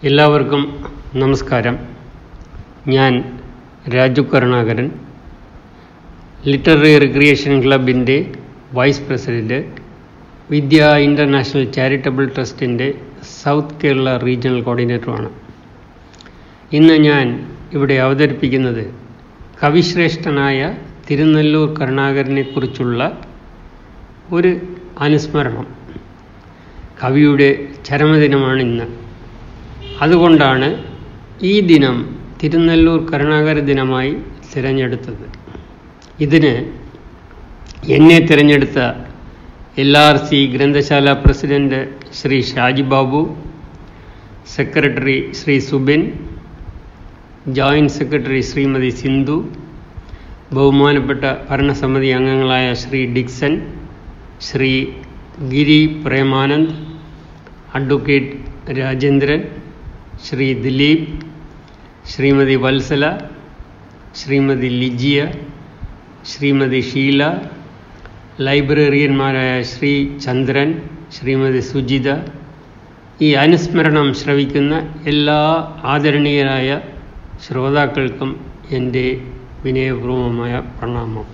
എല്ലാവർക്കും നമസ്കാരം ഞാൻ രാജു കരുണാകരൻ ലിറ്റററി റിക്രിയേഷൻ ക്ലബിൻ്റെ vice president Vidya international charitable ട്രസ്റ്റിൻ്റെ സൗത്ത് കേരള റീജിയണൽ കോർഡിനേറ്ററുമാണ് ഇന്ന് ഞാൻ ഇവിടെ അവതരിപ്പിക്കുന്നത് കവിശ്രേഷ്ഠനായ തിരുനെല്ലൂർ കരുണാകരനെക്കുറിച്ചുള്ള ഒരു അനുസ്മരണം കവിയുടെ ചരമദിനമാണ് ഇന്ന് അതുകൊണ്ടാണ് ഈ ദിനം തിരുനെല്ലൂർ കരുണാകര ദിനമായി തിരഞ്ഞെടുത്തത് ഇതിന് എന്നെ തിരഞ്ഞെടുത്ത എൽ ആർ സി ഗ്രന്ഥശാല president Shri Shaji Babu secretary Shri Subin joint secretary Shrimati Sindhu ബഹുമാനപ്പെട്ട ഭരണസമിതി അംഗങ്ങളായ ശ്രീ ഡിക്സൺ ശ്രീ ഗിരി പ്രേമാനന്ദ് അഡ്വക്കേറ്റ് രാജേന്ദ്രൻ ശ്രീ ദിലീപ് ശ്രീമതി വത്സല ശ്രീമതി ലിജിയ ശ്രീമതി ഷീല ലൈബ്രറിയന്മാരായ ശ്രീ ചന്ദ്രൻ ശ്രീമതി സുജിത ഈ അനുസ്മരണം ശ്രവിക്കുന്ന എല്ലാ ആദരണീയരായ ശ്രോതാക്കൾക്കും എൻ്റെ വിനയപൂർവമായ പ്രണാമം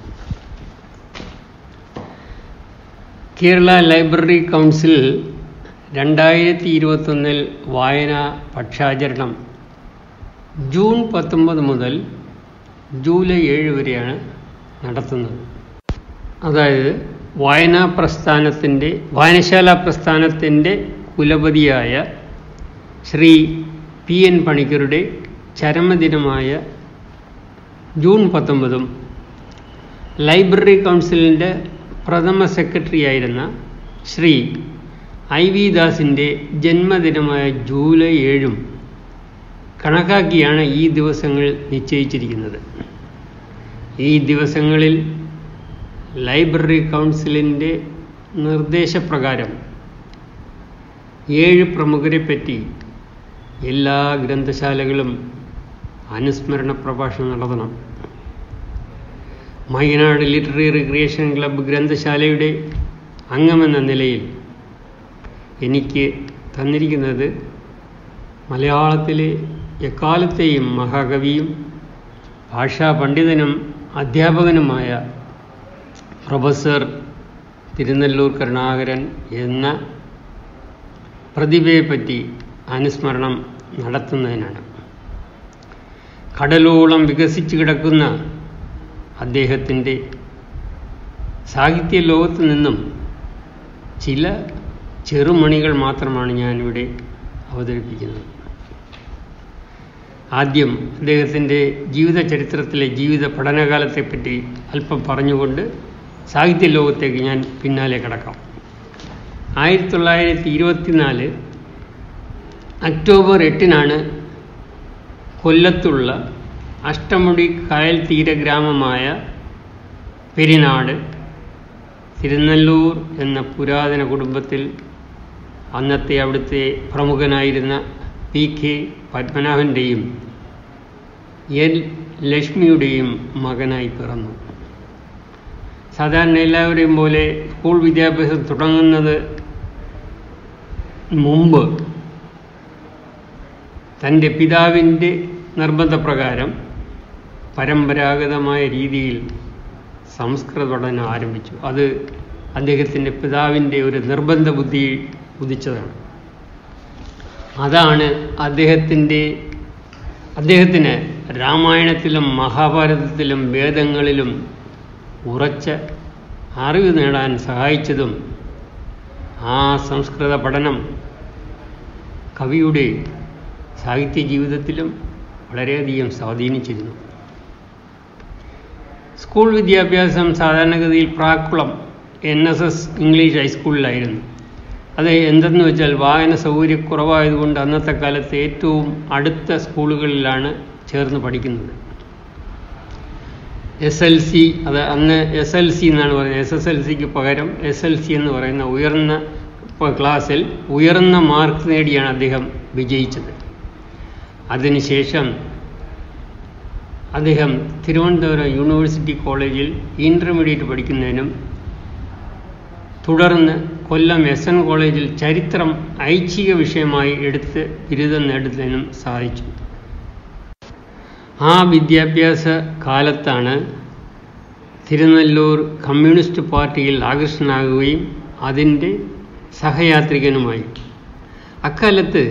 കേരള ലൈബ്രറി കൗൺസിൽ രണ്ടായിരത്തി ഇരുപത്തൊന്നിൽ വായന പക്ഷാചരണം ജൂൺ പത്തൊമ്പത് മുതൽ ജൂലൈ ഏഴ് വരെയാണ് നടത്തുന്നത് അതായത് വായനാ പ്രസ്ഥാനത്തിൻ്റെ വായനശാല പ്രസ്ഥാനത്തിൻ്റെ കുലപതിയായ ശ്രീ പി എൻ പണിക്കരുടെ ചരമദിനമായ ജൂൺ പത്തൊമ്പതും ലൈബ്രറി കൗൺസിലിൻ്റെ പ്രഥമ സെക്രട്ടറി ആയിരുന്ന ശ്രീ ഐ വി ദാസിൻ്റെ ജന്മദിനമായ ജൂലൈ ഏഴും കണക്കാക്കിയാണ് ഈ ദിവസങ്ങൾ നിശ്ചയിച്ചിരിക്കുന്നത് ഈ ദിവസങ്ങളിൽ ലൈബ്രറി കൗൺസിലിൻ്റെ നിർദ്ദേശപ്രകാരം ഏഴ് പ്രമുഖരെ പറ്റി എല്ലാ ഗ്രന്ഥശാലകളും അനുസ്മരണ പ്രഭാഷണം നടത്തണം മൈനാട് ലിറ്റററി റിക്രിയേഷൻ ക്ലബ്ബ് ഗ്രന്ഥശാലയുടെ അംഗമെന്ന നിലയിൽ എനിക്ക് തന്നിരിക്കുന്നത് മലയാളത്തിലെ എക്കാലത്തെയും മഹാകവിയും ഭാഷാ പണ്ഡിതനും അധ്യാപകനുമായ പ്രൊഫസർ തിരുനെല്ലൂർ കരുണാകരൻ എന്ന പ്രതിഭയെപ്പറ്റി അനുസ്മരണം നടത്തുന്നതിനാണ് കടലോളം വികസിച്ചു കിടക്കുന്ന അദ്ദേഹത്തിൻ്റെ സാഹിത്യ ലോകത്ത് നിന്നും ചില ചെറുമണികൾ മാത്രമാണ് ഞാനിവിടെ അവതരിപ്പിക്കുന്നത് ആദ്യം അദ്ദേഹത്തിൻ്റെ ജീവിത ചരിത്രത്തിലെ ജീവിത പഠനകാലത്തെപ്പറ്റി അല്പം പറഞ്ഞുകൊണ്ട് സാഹിത്യ ലോകത്തേക്ക് ഞാൻ പിന്നാലെ കിടക്കാം ആയിരത്തി തൊള്ളായിരത്തി ഇരുപത്തിനാല് ഒക്ടോബർ എട്ടിനാണ് കൊല്ലത്തുള്ള അഷ്ടമുടി കായൽ തീര ഗ്രാമമായ പെരിനാട് തിരുനെല്ലൂർ എന്ന പുരാതന കുടുംബത്തിൽ അന്നത്തെ അവിടുത്തെ പ്രമുഖനായിരുന്ന പി കെ പത്മനാഭൻ്റെയും എൽ ലക്ഷ്മിയുടെയും മകനായി പിറന്നു സാധാരണ എല്ലാവരെയും പോലെ സ്കൂൾ വിദ്യാഭ്യാസം തുടങ്ങുന്നത് മുമ്പ് തൻ്റെ പിതാവിൻ്റെ നിർബന്ധപ്രകാരം പരമ്പരാഗതമായ രീതിയിൽ സംസ്കൃത പഠനം ആരംഭിച്ചു അത് അദ്ദേഹത്തിൻ്റെ പിതാവിൻ്റെ ഒരു നിർബന്ധ ബുദ്ധി ഉദിച്ചതാണ് അതാണ് അദ്ദേഹത്തിൻ്റെ അദ്ദേഹത്തിന് രാമായണത്തിലും മഹാഭാരതത്തിലും വേദങ്ങളിലും ഉറച്ച അറിവ് നേടാൻ സഹായിച്ചതും ആ സംസ്കൃത പഠനം കവിയുടെ സാഹിത്യ ജീവിതത്തിലും വളരെയധികം സ്വാധീനിച്ചിരുന്നു സ്കൂൾ വിദ്യാഭ്യാസം സാധാരണഗതിയിൽ Prakkulam N S S English ഹൈസ്കൂളിലായിരുന്നു അത് എന്തെന്ന് വെച്ചാൽ വായന സൗകര്യക്കുറവായതുകൊണ്ട് അന്നത്തെ കാലത്ത് ഏറ്റവും അടുത്ത സ്കൂളുകളിലാണ് ചേർന്ന് പഠിക്കുന്നത് എസ് എൽ സി അത് അന്ന് എസ് എൽ സി എന്നാണ് പറയുന്നത് എസ് എസ് എൽ സിക്ക് പകരം എസ് എൽ സി എന്ന് പറയുന്ന ഉയർന്ന ക്ലാസ്സിൽ ഉയർന്ന മാർക്ക് നേടിയാണ് അദ്ദേഹം വിജയിച്ചത് അതിനുശേഷം അദ്ദേഹം തിരുവനന്തപുരം യൂണിവേഴ്സിറ്റി കോളേജിൽ ഇൻ്റർമീഡിയറ്റ് പഠിക്കുന്നതിനും തുടർന്ന് കൊല്ലം എസ് എൻ കോളേജിൽ ചരിത്രം ഐച്ഛിക വിഷയമായി എടുത്ത് ബിരുദം നേടുന്നതിനും സാധിച്ചു ആ വിദ്യാഭ്യാസ കാലത്താണ് തിരുനെല്ലൂർ കമ്മ്യൂണിസ്റ്റ് പാർട്ടിയിൽ ആകർഷനാകുകയും അതിൻ്റെ സഹയാത്രികനുമായി അക്കാലത്ത്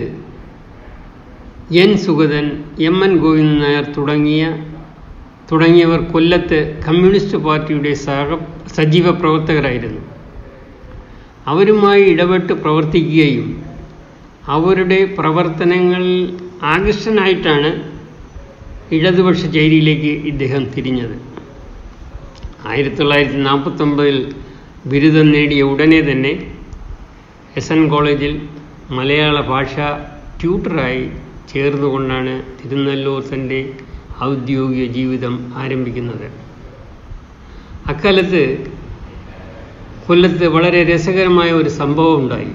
N Sugathan M N Govindan Nair തുടങ്ങിയ തുടങ്ങിയവർ കൊല്ലത്ത് കമ്മ്യൂണിസ്റ്റ് പാർട്ടിയുടെ സഹ സജീവ പ്രവർത്തകരായിരുന്നു അവരുമായി ഇടപെട്ട് പ്രവർത്തിക്കുകയും അവരുടെ പ്രവർത്തനങ്ങൾ ആകർഷനായിട്ടാണ് ഇടതുപക്ഷ ചേരിയിലേക്ക് ഇദ്ദേഹം തിരിഞ്ഞത് ആയിരത്തി തൊള്ളായിരത്തി നാൽപ്പത്തൊമ്പതിൽ ബിരുദം നേടിയ ഉടനെ തന്നെ എസ് എൻ കോളേജിൽ മലയാള ഭാഷ ട്യൂട്ടറായി ചേർന്നുകൊണ്ടാണ് തിരുനെല്ലൂർ തൻ്റെ ഔദ്യോഗിക ജീവിതം ആരംഭിക്കുന്നത് അക്കാലത്ത് കൊല്ലത്ത് വളരെ രസകരമായ ഒരു സംഭവം ഉണ്ടായി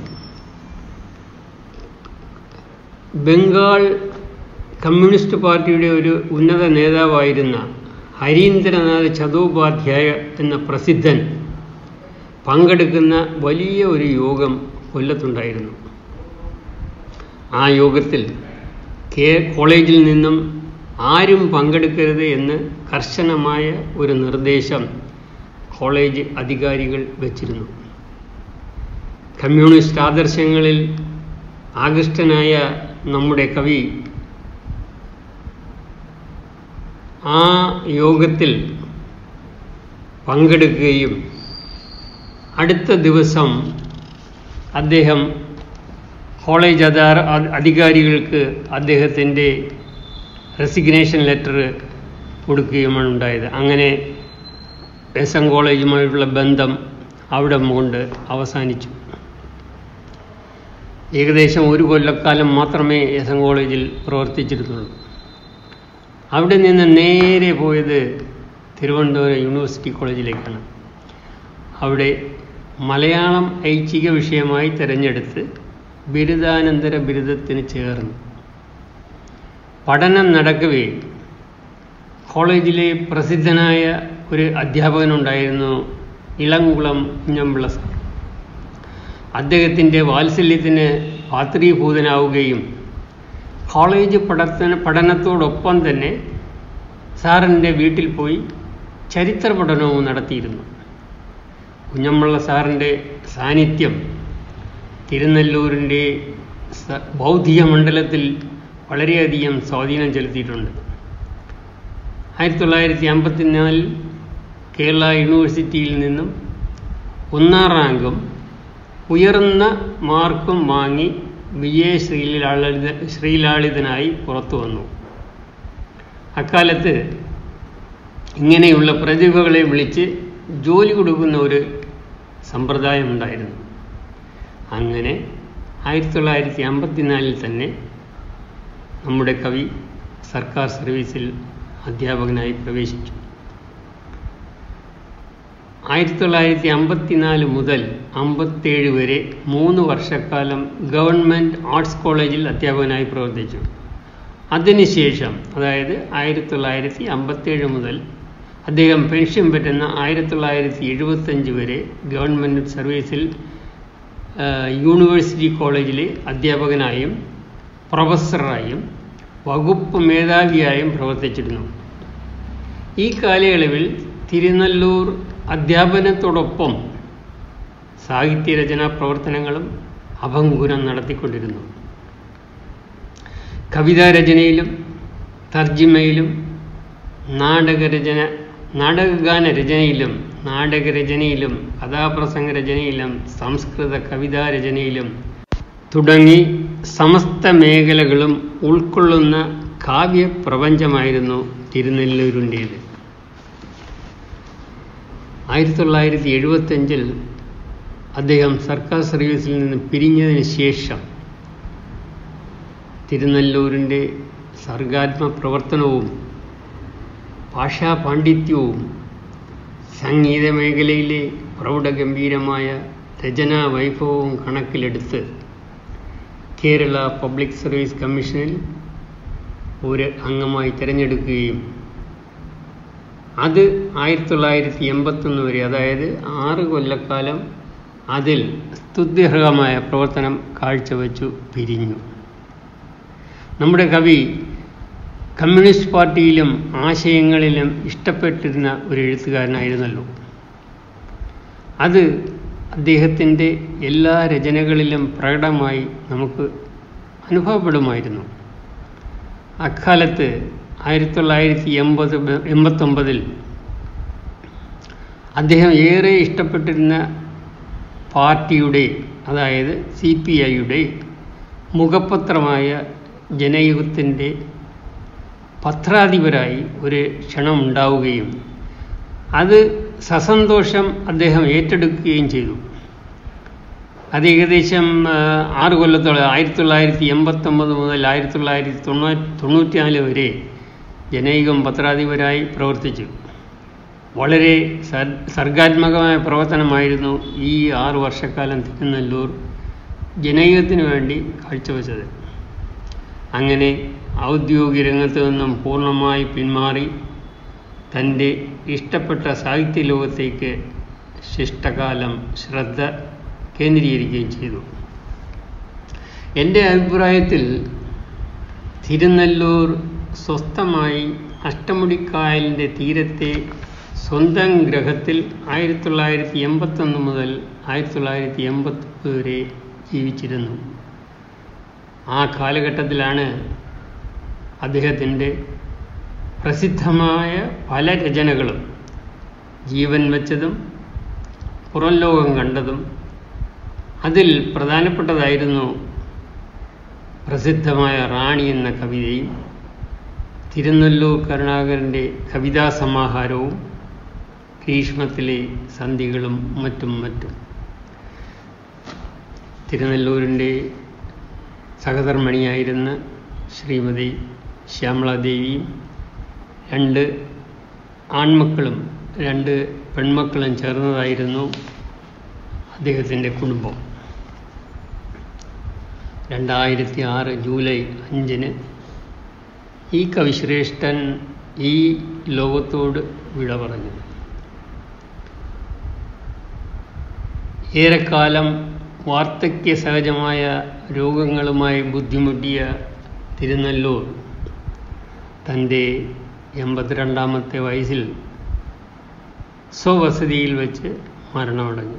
ബംഗാൾ കമ്മ്യൂണിസ്റ്റ് പാർട്ടിയുടെ ഒരു ഉന്നത നേതാവായിരുന്ന ഹരീന്ദ്രനാഥ് ചതോപാധ്യായ എന്ന പ്രസിദ്ധൻ പങ്കെടുക്കുന്ന വലിയ ഒരു യോഗം കൊല്ലത്തുണ്ടായിരുന്നു ആ യോഗത്തിൽ കെ കോളേജിൽ നിന്നും ആരും പങ്കെടുക്കരുത് എന്ന് കർശനമായ ഒരു നിർദ്ദേശം കോളേജ് അധികാരികൾ വച്ചിരുന്നു കമ്മ്യൂണിസ്റ്റ് ആദർശങ്ങളിൽ ആകൃഷ്ടനായ നമ്മുടെ കവി ആ യോഗത്തിൽ പങ്കെടുക്കുകയും അടുത്ത ദിവസം അദ്ദേഹം കോളേജ് അധാർ അധികാരികൾക്ക് അദ്ദേഹത്തിൻ്റെ റെസിഗ്നേഷൻ ലെറ്റർ കൊടുക്കുകയുമാണ് ഉണ്ടായത് അങ്ങനെ എസ് എൻ കോളേജുമായിട്ടുള്ള ബന്ധം അവിടെ കൊണ്ട് അവസാനിച്ചു ഏകദേശം ഒരു കൊല്ലക്കാലം മാത്രമേ എസ് എൻ കോളേജിൽ പ്രവർത്തിച്ചിരുന്നുള്ളൂ അവിടെ നിന്ന് നേരെ പോയത് തിരുവനന്തപുരം യൂണിവേഴ്സിറ്റി കോളേജിലേക്കാണ് അവിടെ മലയാളം ഐച്ഛിക വിഷയമായി തിരഞ്ഞെടുത്ത് ബിരുദാനന്തര ബിരുദത്തിന് ചേർന്നു പഠനം നടക്കവേ കോളേജിലെ പ്രസിദ്ധനായ ഒരു അധ്യാപകനുണ്ടായിരുന്നു ഇളംകുളം കുഞ്ഞമ്പിള്ള സാർ അദ്ദേഹത്തിൻ്റെ വാത്സല്യത്തിന് പാത്രീഭൂതനാവുകയും കോളേജ് പഠന പഠനത്തോടൊപ്പം തന്നെ സാറിൻ്റെ വീട്ടിൽ പോയി ചരിത്ര പഠനവും നടത്തിയിരുന്നു കുഞ്ഞമ്പിള്ള സാറിൻ്റെ സാന്നിധ്യം തിരുനെല്ലൂരിൻ്റെ ബൗദ്ധിക മണ്ഡലത്തിൽ വളരെയധികം സ്വാധീനം ചെലുത്തിയിട്ടുണ്ട് ആയിരത്തി തൊള്ളായിരത്തി അമ്പത്തിനാലിൽ കേരള യൂണിവേഴ്സിറ്റിയിൽ നിന്നും ഒന്നാം റാങ്കും ഉയർന്ന മാർക്കും വാങ്ങി വിജയ ശ്രീലാളിത ശ്രീലാളിതനായി പുറത്തു വന്നു അക്കാലത്ത് ഇങ്ങനെയുള്ള പ്രതിഭകളെ വിളിച്ച് ജോലി കൊടുക്കുന്ന ഒരു സമ്പ്രദായമുണ്ടായിരുന്നു അങ്ങനെ ആയിരത്തി തൊള്ളായിരത്തി അമ്പത്തിനാലിൽ തന്നെ നമ്മുടെ കവി സർക്കാർ സർവീസിൽ അധ്യാപകനായി പ്രവേശിച്ചു ആയിരത്തി തൊള്ളായിരത്തി അമ്പത്തിനാല് മുതൽ അമ്പത്തേഴ് വരെ മൂന്ന് വർഷക്കാലം ഗവൺമെൻറ് ആർട്സ് കോളേജിൽ അധ്യാപകനായി പ്രവർത്തിച്ചു അതിനുശേഷം അതായത് ആയിരത്തി തൊള്ളായിരത്തി അമ്പത്തേഴ് മുതൽ അദ്ദേഹം പെൻഷൻ പറ്റുന്ന ആയിരത്തി തൊള്ളായിരത്തി എഴുപത്തഞ്ച് വരെ ഗവൺമെൻറ് സർവീസിൽ യൂണിവേഴ്സിറ്റി കോളേജിലെ അധ്യാപകനായും പ്രൊഫസറായും വകുപ്പ് മേധാവിയായും പ്രവർത്തിച്ചിരുന്നു ഈ കാലയളവിൽ തിരുനെല്ലൂർ അധ്യാപനത്തോടൊപ്പം സാഹിത്യരചനാ പ്രവർത്തനങ്ങളും അഭംഗുരം നടത്തിക്കൊണ്ടിരുന്നു കവിതാരചനയിലും തർജിമയിലും നാടകരചന നാടകഗാന രചനയിലും നാടകരചനയിലും കഥാപ്രസംഗ രചനയിലും സംസ്കൃത കവിതാരചനയിലും തുടങ്ങി സമസ്ത മേഖലകളും ഉൾക്കൊള്ളുന്ന കാവ്യപ്രപഞ്ചമായിരുന്നു തിരുനെല്ലൂരിൻ്റേത് ആയിരത്തി തൊള്ളായിരത്തി എഴുപത്തഞ്ചിൽ അദ്ദേഹം സർക്കാർ സർവീസിൽ നിന്ന് പിരിഞ്ഞതിന് ശേഷം തിരുനെല്ലൂരിൻ്റെ സർഗാത്മ പ്രവർത്തനവും ഭാഷാ പാണ്ഡിത്യവും സംഗീത മേഖലയിലെ പ്രൗഢഗംഭീരമായ രചനാ വൈഭവവും കണക്കിലെടുത്ത് കേരള പബ്ലിക് സർവീസ് കമ്മീഷനിൽ ഒരു അംഗമായി തിരഞ്ഞെടുക്കുകയും അത് ആയിരത്തി തൊള്ളായിരത്തി എൺപത്തൊന്ന് വരെ അതായത് ആറ് കൊല്ലക്കാലം അതിൽ സ്തുത്യർഹമായ പ്രവർത്തനം കാഴ്ചവെച്ചു പിരിഞ്ഞു നമ്മുടെ കവി കമ്മ്യൂണിസ്റ്റ് പാർട്ടിയിലും ആശയങ്ങളിലും ഇഷ്ടപ്പെട്ടിരുന്ന ഒരു എഴുത്തുകാരനായിരുന്നല്ലോ അത് അദ്ദേഹത്തിൻ്റെ എല്ലാ രചനകളിലും പ്രകടമായി നമുക്ക് അനുഭവപ്പെടുമായിരുന്നു അക്കാലത്ത് ആയിരത്തി തൊള്ളായിരത്തി എൺപത് എൺപത്തൊമ്പതിൽ അദ്ദേഹം ഏറെ ഇഷ്ടപ്പെട്ടിരുന്ന പാർട്ടിയുടെ അതായത് സി പി ഐയുടെ മുഖപത്രമായ ജനയുഗത്തിൻ്റെ പത്രാധിപരായി ഒരു ക്ഷണം ഉണ്ടാവുകയും അത് സസന്തോഷം അദ്ദേഹം ഏറ്റെടുക്കുകയും ചെയ്തു അത് ഏകദേശം ആറ് കൊല്ലത്തോളം ആയിരത്തി തൊള്ളായിരത്തി എൺപത്തൊമ്പത് മുതൽ ആയിരത്തി തൊള്ളായിരത്തി തൊണ്ണൂ തൊണ്ണൂറ്റിനാല് വരെ ജനയുഗം പത്രാധിപരായി പ്രവർത്തിച്ചു വളരെ സർഗാത്മകമായ പ്രവർത്തനമായിരുന്നു ഈ ആറു വർഷക്കാലം തിരുനെല്ലൂർ ജനയുഗത്തിന് വേണ്ടി കാഴ്ചവെച്ചത് അങ്ങനെ ഔദ്യോഗിക രംഗത്ത് നിന്നും പൂർണ്ണമായി പിന്മാറി തൻ്റെ ഇഷ്ടപ്പെട്ട സാഹിത്യ ലോകത്തേക്ക് ശിഷ്ടകാലം ശ്രദ്ധ കേന്ദ്രീകരിക്കുകയും ചെയ്തു എൻ്റെ അഭിപ്രായത്തിൽ തിരുനെല്ലൂർ സ്വസ്ഥമായി അഷ്ടമുടിക്കായലിൻ്റെ തീരത്തെ സ്വന്തം ഗ്രഹത്തിൽ ആയിരത്തി തൊള്ളായിരത്തി എൺപത്തൊന്ന് മുതൽ ആയിരത്തി തൊള്ളായിരത്തി എൺപത്തൊമ്പത് വരെ ജീവിച്ചിരുന്നു ആ കാലഘട്ടത്തിലാണ് അദ്ദേഹത്തിൻ്റെ പ്രസിദ്ധമായ പല രചനകളും ജീവൻ വെച്ചതും പുറം ലോകം കണ്ടതും അതിൽ പ്രധാനപ്പെട്ടതായിരുന്നു പ്രസിദ്ധമായ റാണി എന്ന കവിതയും തിരുനെല്ലൂർ കരുണാകരൻ്റെ കവിതാ സമാഹാരവും ഗ്രീഷ്മത്തിലെ സന്ധികളും മറ്റും മറ്റും തിരുനെല്ലൂരിൻ്റെ സഹധർമ്മിണിയായിരുന്ന ശ്രീമതി ശ്യാമളാദേവിയും രണ്ട് ആൺമക്കളും രണ്ട് പെൺമക്കളും ചേർന്നതായിരുന്നു അദ്ദേഹത്തിൻ്റെ കുടുംബം രണ്ടായിരത്തി ആറ് ജൂലൈ അഞ്ചിന് ഈ കവിശ്രേഷ്ഠൻ ഈ ലോകത്തോട് വിട പറഞ്ഞു ഏറെക്കാലം വാർദ്ധക്യ സഹജമായ രോഗങ്ങളുമായി ബുദ്ധിമുട്ടിയ തിരുനെല്ലൂർ തൻ്റെ എൺപത്തിരണ്ടാമത്തെ വയസ്സിൽ സ്വവസതിയിൽ വെച്ച് മരണമടഞ്ഞു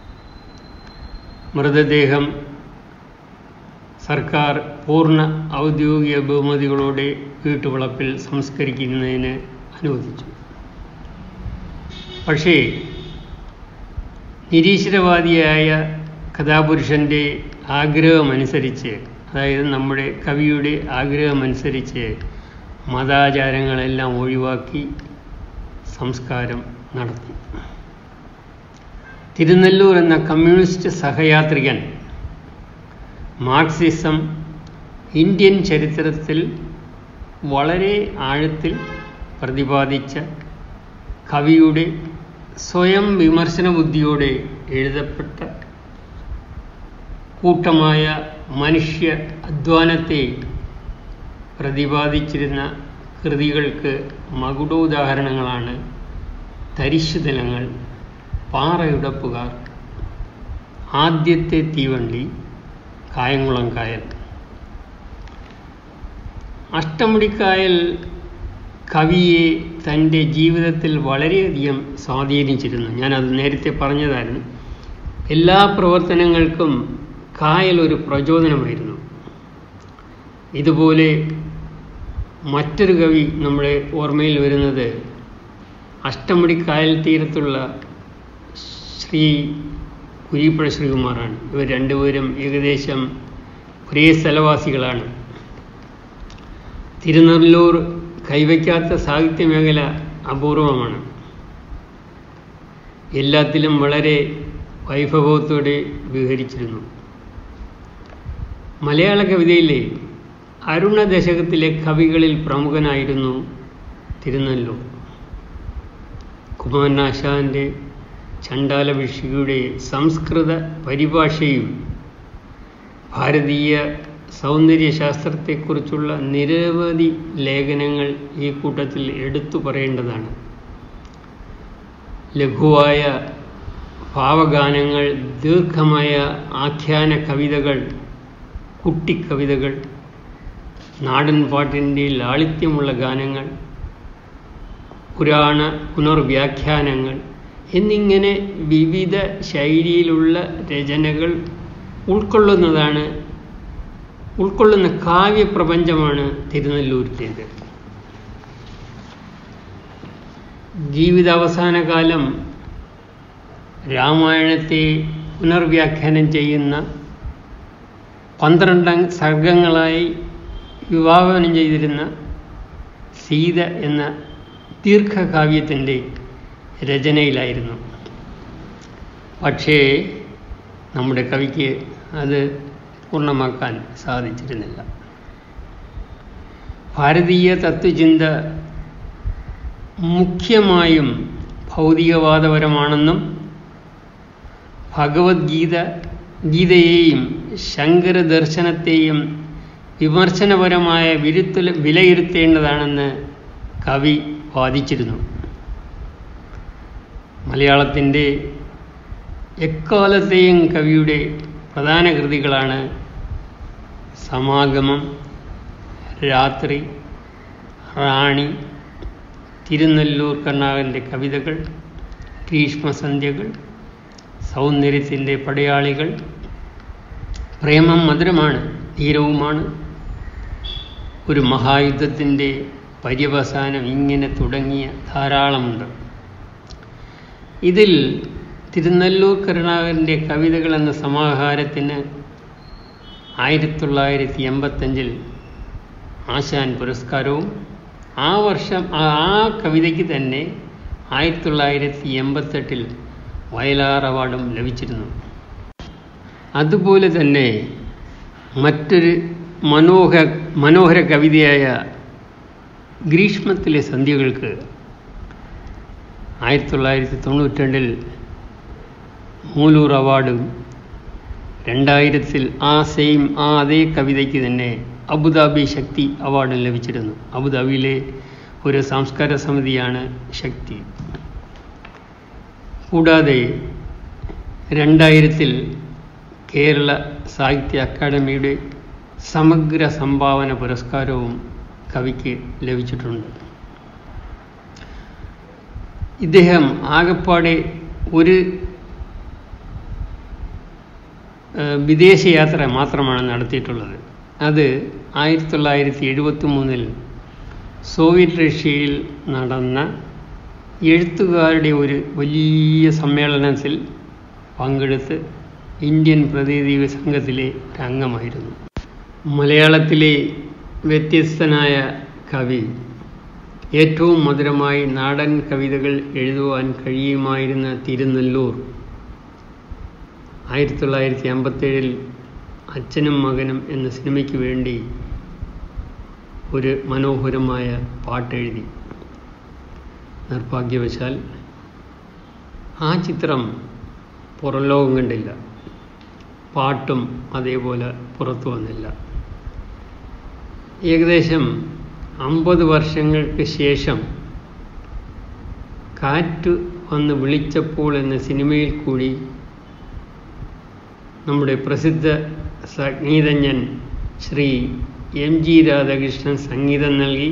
മൃതദേഹം സർക്കാർ പൂർണ്ണ ഔദ്യോഗിക ബഹുമതികളോടെ വീട്ടുവളപ്പിൽ സംസ്കരിക്കുന്നതിന് അനുവദിച്ചു പക്ഷേ നിരീശ്വരവാദിയായ കഥാപുരുഷൻ്റെ ആഗ്രഹമനുസരിച്ച് അതായത് നമ്മുടെ കവിയുടെ ആഗ്രഹമനുസരിച്ച് മതാചാരങ്ങളെല്ലാം ഒഴിവാക്കി സംസ്കാരം നടത്തി തിരുനെല്ലൂർ എന്ന കമ്മ്യൂണിസ്റ്റ് സഹയാത്രികൻ മാർക്സിസം ഇന്ത്യൻ ചരിത്രത്തിൽ വളരെ ആഴത്തിൽ പ്രതിപാദിച്ച കവിയുടെ സ്വയം വിമർശന ബുദ്ധിയോടെ എഴുതപ്പെട്ട കൂട്ടമായ മനുഷ്യ അധ്വാനത്തെ പ്രതിപാദിച്ചിരുന്ന കൃതികൾക്ക് മകുടോദാഹരണങ്ങളാണ് തരിശുതലങ്ങൾ പാറയുടപ്പുകാർ ആദ്യത്തെ തീവണ്ടി കായംകുളം കായൽ അഷ്ടമുടിക്കായൽ കവിയെ തൻ്റെ ജീവിതത്തിൽ വളരെയധികം സ്വാധീനിച്ചിരുന്നു ഞാനത് നേരത്തെ പറഞ്ഞതായിരുന്നു എല്ലാ പ്രവർത്തനങ്ങൾക്കും കായൽ ഒരു പ്രചോദനമായിരുന്നു ഇതുപോലെ മറ്റൊരു കവി നമ്മുടെ ഓർമ്മയിൽ വരുന്നത് അഷ്ടമുടി കായൽ തീരത്തുള്ള ശ്രീ കുരിപ്പുഴ ശ്രീകുമാറാണ് ഇവർ രണ്ടുപേരും ഏകദേശം ഒരേ സ്ഥലവാസികളാണ് തിരുനെല്ലൂർ കൈവയ്ക്കാത്ത സാഹിത്യ മേഖല അപൂർവമാണ് എല്ലാത്തിലും വളരെ വൈഭവത്തോടെ വിഹരിച്ചിരുന്നു മലയാള കവിതയിലെ അരുണ ദശകത്തിലെ കവികളിൽ പ്രമുഖനായിരുന്നു തിരുനെല്ലൂർ കുമാരനാശാന്റെ ചണ്ടാല വിഷിയുടെ സംസ്കൃത പരിഭാഷയും ഭാരതീയ സൗന്ദര്യശാസ്ത്രത്തെക്കുറിച്ചുള്ള നിരവധി ലേഖനങ്ങൾ ഈ കൂട്ടത്തിൽ എടുത്തു പറയേണ്ടതാണ് ലഘുവായ ഭാവഗാനങ്ങൾ ദീർഘമായ ആഖ്യാന കവിതകൾ കുട്ടിക്കവിതകൾ നാടൻ പാട്ടിൻ്റെ ലാളിത്യമുള്ള ഗാനങ്ങൾ പുരാണ പുനർവ്യാഖ്യാനങ്ങൾ എന്നിങ്ങനെ വിവിധ ശൈലിയിലുള്ള രചനകൾ ഉൾക്കൊള്ളുന്നതാണ് ഉൾക്കൊള്ളുന്ന കാവ്യപ്രപഞ്ചമാണ് തിരുനെല്ലൂരിലേത് ജീവിതാവസാന കാലം രാമായണത്തെ പുനർവ്യാഖ്യാനം ചെയ്യുന്ന പന്ത്രണ്ട് സർഗങ്ങളായി വിഭാവനം ചെയ്തിരുന്ന സീത എന്ന ദീർഘകാവ്യത്തിൻ്റെ രചനയിലായിരുന്നു പക്ഷേ നമ്മുടെ കവിക്ക് അത് പൂർണ്ണമാക്കാൻ സാധിച്ചിരുന്നില്ല ഭാരതീയ തത്വചിന്ത മുഖ്യമായും ഭൗതികവാദപരമാണെന്നും ഭഗവത്ഗീത ഗീതയെയും ശങ്കര ദർശനത്തെയും വിമർശനപരമായ വിരുത്തൽ വിലയിരുത്തേണ്ടതാണെന്ന് കവി വാദിച്ചിരുന്നു മലയാളത്തിൻ്റെ എക്കാലത്തെയും കവിയുടെ പ്രധാന കൃതികളാണ് സമാഗമം രാത്രി റാണി തിരുനെല്ലൂർ കർണാകൻ്റെ കവിതകൾ ഗ്രീഷ്മസന്ധ്യകൾ സൗന്ദര്യത്തിൻ്റെ പടയാളികൾ പ്രേമം മധുരമാണ് ധീരവുമാണ് ഒരു മഹായുദ്ധത്തിൻ്റെ പര്യവസാനം ഇങ്ങനെ തുടങ്ങിയ ധാരാളമുണ്ട് ഇതിൽ തിരുനെല്ലൂർ കരുണാകരൻ്റെ കവിതകൾ എന്ന സമാഹാരത്തിന് ആയിരത്തി തൊള്ളായിരത്തി എൺപത്തഞ്ചിൽ ആശാൻ പുരസ്കാരവും ആ വർഷം ആ കവിതയ്ക്ക് തന്നെ ആയിരത്തി തൊള്ളായിരത്തി എൺപത്തെട്ടിൽ വയലാർ അവാർഡും ലഭിച്ചിരുന്നു അതുപോലെ തന്നെ മറ്റൊരു മനോഹ മനോഹര കവിതയായ ഗ്രീഷ്മത്തിലെ സന്ധ്യകൾക്ക് ആയിരത്തി തൊള്ളായിരത്തി തൊണ്ണൂറ്റി രണ്ടിൽ മൂലൂർ അവാർഡും രണ്ടായിരത്തിൽ ആ സെയിം ആ അതേ കവിതയ്ക്ക് തന്നെ അബുദാബി ശക്തി അവാർഡും ലഭിച്ചിരുന്നു അബുദാബിയിലെ ഒരു സംസ്കാര സമിതിയാണ് ശക്തി കൂടാതെ രണ്ടായിരത്തിൽ കേരള സാഹിത്യ അക്കാദമിയുടെ സമഗ്ര സംഭാവന പുരസ്കാരവും കവിക്ക് ലഭിച്ചിട്ടുണ്ട് ഇദ്ദേഹം ആകപ്പാടെ ഒരു വിദേശയാത്ര മാത്രമാണ് നടത്തിയിട്ടുള്ളത് അത് ആയിരത്തി തൊള്ളായിരത്തി എഴുപത്തി മൂന്നിൽ സോവിയറ്റ് റഷ്യയിൽ നടന്ന എഴുത്തുകാരുടെ ഒരു വലിയ സമ്മേളനത്തിൽ പങ്കെടുത്ത് ഇന്ത്യൻ പ്രതിനിധി സംഘത്തിലെ ഒരു അംഗമായിരുന്നു മലയാളത്തിലെ വ്യത്യസ്തനായ കവി ഏറ്റവും മധുരമായി നാടൻ കവിതകൾ എഴുതുവാൻ കഴിയുമായിരുന്ന തിരുനെല്ലൂർ ആയിരത്തി തൊള്ളായിരത്തി അമ്പത്തേഴിൽ അച്ഛനും മകനും എന്ന സിനിമയ്ക്ക് വേണ്ടി ഒരു മനോഹരമായ പാട്ടെഴുതി നിർഭാഗ്യവശാൽ ആ ചിത്രം പുറം ലോകം കണ്ടില്ല പാട്ടും അതേപോലെ പുറത്തു വന്നില്ല ഏകദേശം അമ്പത് വർഷങ്ങൾക്ക് ശേഷം കാറ്റ് വന്ന് വിളിച്ചപ്പോൾ എന്ന സിനിമയിൽ കൂടി നമ്മുടെ പ്രസിദ്ധ സംഗീതജ്ഞൻ ശ്രീ എം ജി രാധാകൃഷ്ണൻ സംഗീതം നൽകി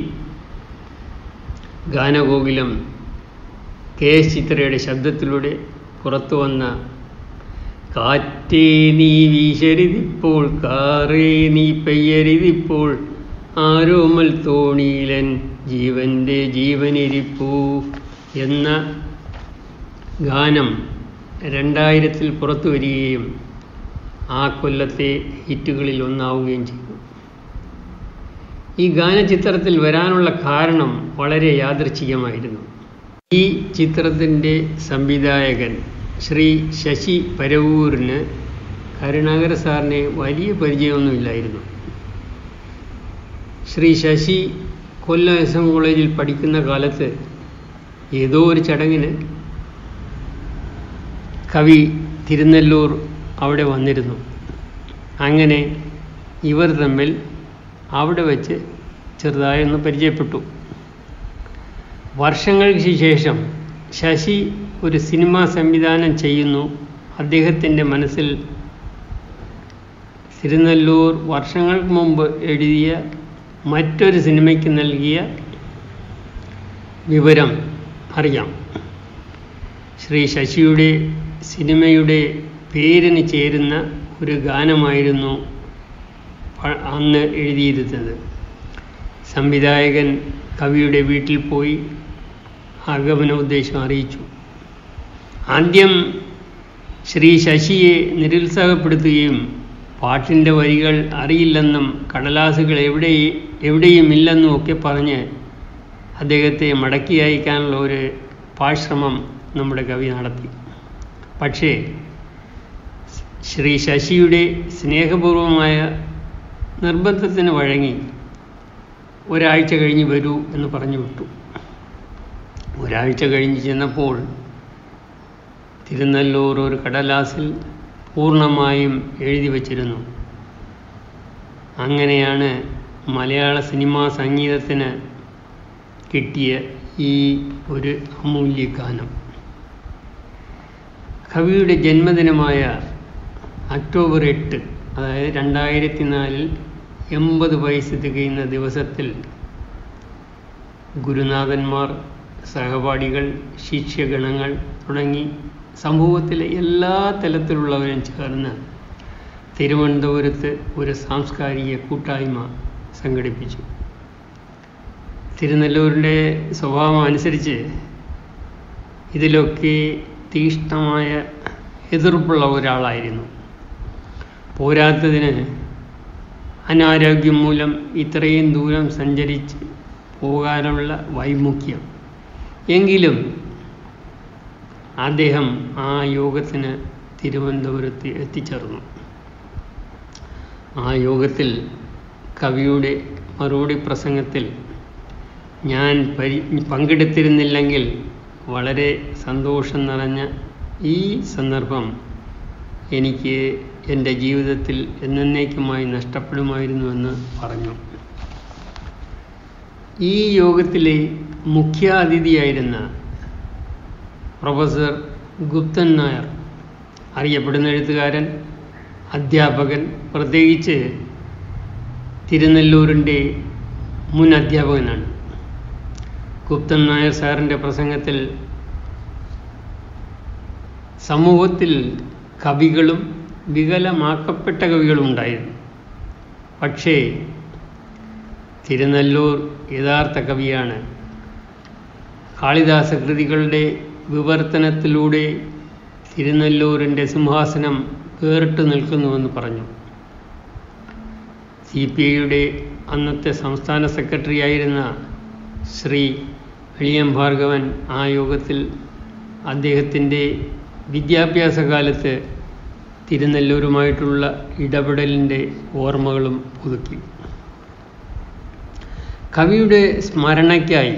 ഗാനഗോകുലം കെ എസ് ചിത്രയുടെ ശബ്ദത്തിലൂടെ പുറത്തു വന്ന കാറ്റേ നീ വീശരുതിപ്പോൾ കാറേ നീ പെയ്യരുതിപ്പോൾ ആരോമൽ തോണിയിലൻ ജീവൻ്റെ ജീവനിരിപ്പൂ എന്ന ഗാനം രണ്ടായിരത്തിൽ പുറത്തു വരികയും ആ കൊല്ലത്തെ ഹിറ്റുകളിൽ ഒന്നാവുകയും ചെയ്തു ഈ ഗാനചിത്രത്തിൽ വരാനുള്ള കാരണം വളരെ യാദൃച്ഛികമായിരുന്നു ഈ ചിത്രത്തിൻ്റെ സംവിധായകൻ ശ്രീ ശശി പരവൂരിന് കരുണാകര സാറിനെ വലിയ പരിചയമൊന്നുമില്ലായിരുന്നു ശ്രീ ശശി കൊല്ലം എസ് എം കോളേജിൽ പഠിക്കുന്ന കാലത്ത് ഏതോ ഒരു ചടങ്ങിന് കവി തിരുനെല്ലൂർ അവിടെ വന്നിരുന്നു അങ്ങനെ ഇവർ തമ്മിൽ അവിടെ വെച്ച് ചെറുതായൊന്ന് പരിചയപ്പെട്ടു വർഷങ്ങൾക്ക് ശേഷം ശശി ഒരു സിനിമ സംവിധാനം ചെയ്യുന്നു അദ്ദേഹത്തിൻ്റെ മനസ്സിൽ തിരുനെല്ലൂർ വർഷങ്ങൾക്ക് മുമ്പ് എഴുതിയ മറ്റൊരു സിനിമയ്ക്ക് നൽകിയ വിവരം അറിയാം ശ്രീ ശശിയുടെ സിനിമയുടെ പേരിന് ചേരുന്ന ഒരു ഗാനമായിരുന്നു പ- അന്ന് എഴുതിയിരുന്നത് സംവിധായകൻ കവിയുടെ വീട്ടിൽ പോയി ആഗമന ഉദ്ദേശം അറിയിച്ചു ആദ്യം ശ്രീ ശശിയെ നിരുത്സാഹപ്പെടുത്തുകയും പാട്ടിൻ്റെ വരികൾ അറിയില്ലെന്നും കടലാസുകൾ എവിടെ എവിടെയും ഇല്ലെന്നും ഒക്കെ പറഞ്ഞ് അദ്ദേഹത്തെ മടക്കി അയക്കാനുള്ള ഒരു പാഴ്ശ്രമം നമ്മുടെ കവി നടത്തി പക്ഷേ ശ്രീ ശശിയുടെ സ്നേഹപൂർവമായ നിർബന്ധത്തിന് വഴങ്ങി ഒരാഴ്ച കഴിഞ്ഞ് വരൂ എന്ന് പറഞ്ഞു വിട്ടു ഒരാഴ്ച കഴിഞ്ഞ് ചെന്നപ്പോൾ തിരുനെല്ലൂർ ഒരു കടലാസിൽ പൂർണ്ണമായും എഴുതി വച്ചിരുന്നു അങ്ങനെയാണ് മലയാള സിനിമാ സംഗീതത്തിന് കിട്ടിയ ഈ ഒരു അമൂല്യ ഗാനം കവിയുടെ ജന്മദിനമായ ഒക്ടോബർ എട്ട് അതായത് രണ്ടായിരത്തി നാലിൽ എൺപത് വയസ്സ് തികയുന്ന ദിവസത്തിൽ ഗുരുനാഥന്മാർ സഹപാഠികൾ ശിഷ്യഗണങ്ങൾ തുടങ്ങി സമൂഹത്തിലെ എല്ലാ തലത്തിലുള്ളവരും ചേർന്ന് തിരുവനന്തപുരത്ത് ഒരു സാംസ്കാരിക കൂട്ടായ്മ സംഘടിപ്പിച്ചു തിരുനെല്ലൂരിൻ്റെ സ്വഭാവം അനുസരിച്ച് ഇതിലൊക്കെ തീഷ്ണമായ എതിർപ്പുള്ള ഒരാളായിരുന്നു പോരാത്തതിന് അനാരോഗ്യം മൂലം ഇത്രയും ദൂരം സഞ്ചരിച്ച് പോകാനുള്ള വൈമുഖ്യം എങ്കിലും അദ്ദേഹം ആ യോഗത്തിന് തിരുവനന്തപുരത്ത് എത്തിച്ചേർന്നു ആ യോഗത്തിൽ കവിയുടെ മറുപടി പ്രസംഗത്തിൽ ഞാൻ പരി പങ്കെടുത്തിരുന്നില്ലെങ്കിൽ വളരെ സന്തോഷം നിറഞ്ഞ ഈ സന്ദർഭം എനിക്ക് എൻ്റെ ജീവിതത്തിൽ എന്നേക്കുമായി നഷ്ടപ്പെടുമായിരുന്നുവെന്ന് പറഞ്ഞു ഈ യോഗത്തിലെ മുഖ്യാതിഥിയായിരുന്ന പ്രൊഫസർ ഗുപ്തൻ നായർ അറിയപ്പെടുന്ന എഴുത്തുകാരൻ അധ്യാപകൻ പ്രത്യേകിച്ച് തിരുനെല്ലൂരിൻ്റെ മുൻ അധ്യാപകനാണ് ഗുപ്തൻ നായർ സാറിൻ്റെ പ്രസംഗത്തിൽ സമൂഹത്തിൽ കവികളും വികലമാക്കപ്പെട്ട കവികളും ഉണ്ടായിരുന്നു പക്ഷേ തിരുനെല്ലൂർ യഥാർത്ഥ കവിയാണ് കാളിദാസ കൃതികളുടെ വിവർത്തനത്തിലൂടെ തിരുനെല്ലൂരിൻ്റെ സിംഹാസനം വേറിട്ട് നിൽക്കുന്നുവെന്ന് പറഞ്ഞു സി പി ഐയുടെ അന്നത്തെ സംസ്ഥാന സെക്രട്ടറി ആയിരുന്ന ശ്രീ വെളിയം ഭാർഗവൻ ആ യോഗത്തിൽ അദ്ദേഹത്തിൻ്റെ വിദ്യാഭ്യാസ കാലത്ത് തിരുനെല്ലൂരുമായിട്ടുള്ള ഇടപെടലിൻ്റെ ഓർമ്മകളും പുതുക്കി കവിയുടെ സ്മരണയ്ക്കായി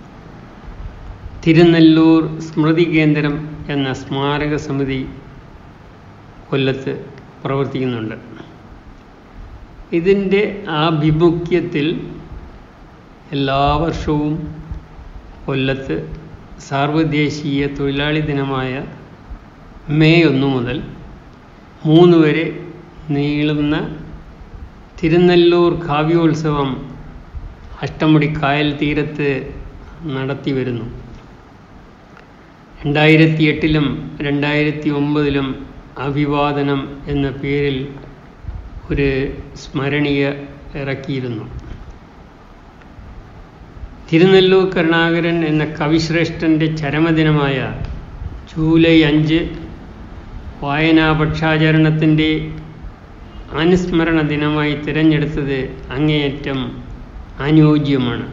തിരുനെല്ലൂർ സ്മൃതി കേന്ദ്രം എന്ന സ്മാരക സമിതി കൊല്ലത്ത് പ്രവർത്തിക്കുന്നുണ്ട് ഇതിൻ്റെ ആഭിമുഖ്യത്തിൽ എല്ലാ വർഷവും കൊല്ലത്ത് സാർവദേശീയ തൊഴിലാളി ദിനമായ മെയ് ഒന്ന് മുതൽ മൂന്ന് വരെ നീളുന്ന തിരുനെല്ലൂർ കാവ്യോത്സവം അഷ്ടമുടി കായൽ തീരത്ത് നടത്തി വരുന്നു രണ്ടായിരത്തി എട്ടിലും രണ്ടായിരത്തി ഒമ്പതിലും അഭിവാദനം എന്ന പേരിൽ ഒരു സ്മരണീയ ഇറക്കിയിരുന്നു തിരുനെല്ലൂർ കരുണാകരൻ എന്ന കവിശ്രേഷ്ഠൻ്റെ ചരമദിനമായ ജൂലൈ അഞ്ച് വായനാ പക്ഷാചരണത്തിൻ്റെ അനുസ്മരണ ദിനമായി തിരഞ്ഞെടുത്തത് അങ്ങേയറ്റം അനുയോജ്യമാണ്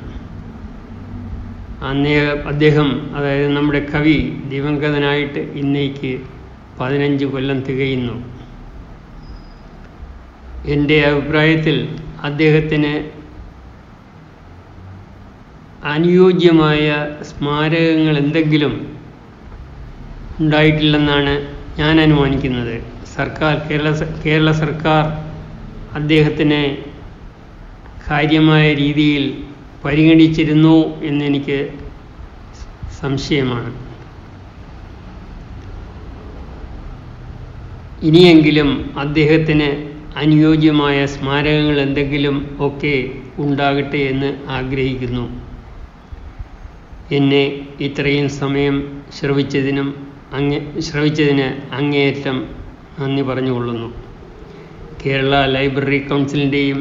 അന്നേ അദ്ദേഹം അതായത് നമ്മുടെ കവി ദിവംഗതനായിട്ട് ഇന്നേക്ക് പതിനഞ്ച് കൊല്ലം തികയുന്നു എൻ്റെ അഭിപ്രായത്തിൽ അദ്ദേഹത്തിന് അനുയോജ്യമായ സ്മാരകങ്ങൾ എന്തെങ്കിലും ഉണ്ടായിട്ടില്ലെന്നാണ് ഞാൻ അനുമാനിക്കുന്നത് സർക്കാർ കേരള സ- കേരള സർക്കാർ അദ്ദേഹത്തിനെ കാര്യമായ രീതിയിൽ പരിഗണിച്ചിരുന്നു എന്നെനിക്ക് സംശയമാണ് ഇനിയെങ്കിലും അദ്ദേഹത്തിന് അനുയോജ്യമായ സ്മാരകങ്ങൾ എന്തെങ്കിലും ഒക്കെ ഉണ്ടാകട്ടെ എന്ന് ആഗ്രഹിക്കുന്നു എന്നെ ഇത്രയും സമയം ശ്രവിച്ചതിനും അങ്ങേ ശ്രവിച്ചതിന് അങ്ങേയറ്റം നന്ദി പറഞ്ഞുകൊള്ളുന്നു കേരള ലൈബ്രറി കൗൺസിലിൻ്റെയും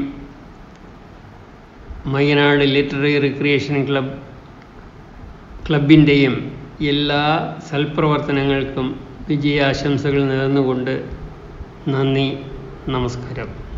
മയ്യനാട് ലിറ്റററി റിക്രിയേഷൻ ക്ലബ് ക്ലബിൻ്റെയും എല്ലാ സൽപ്രവർത്തനങ്ങൾക്കും വിജയാശംസകൾ നേർന്നുകൊണ്ട് നന്ദി നമസ്കാരം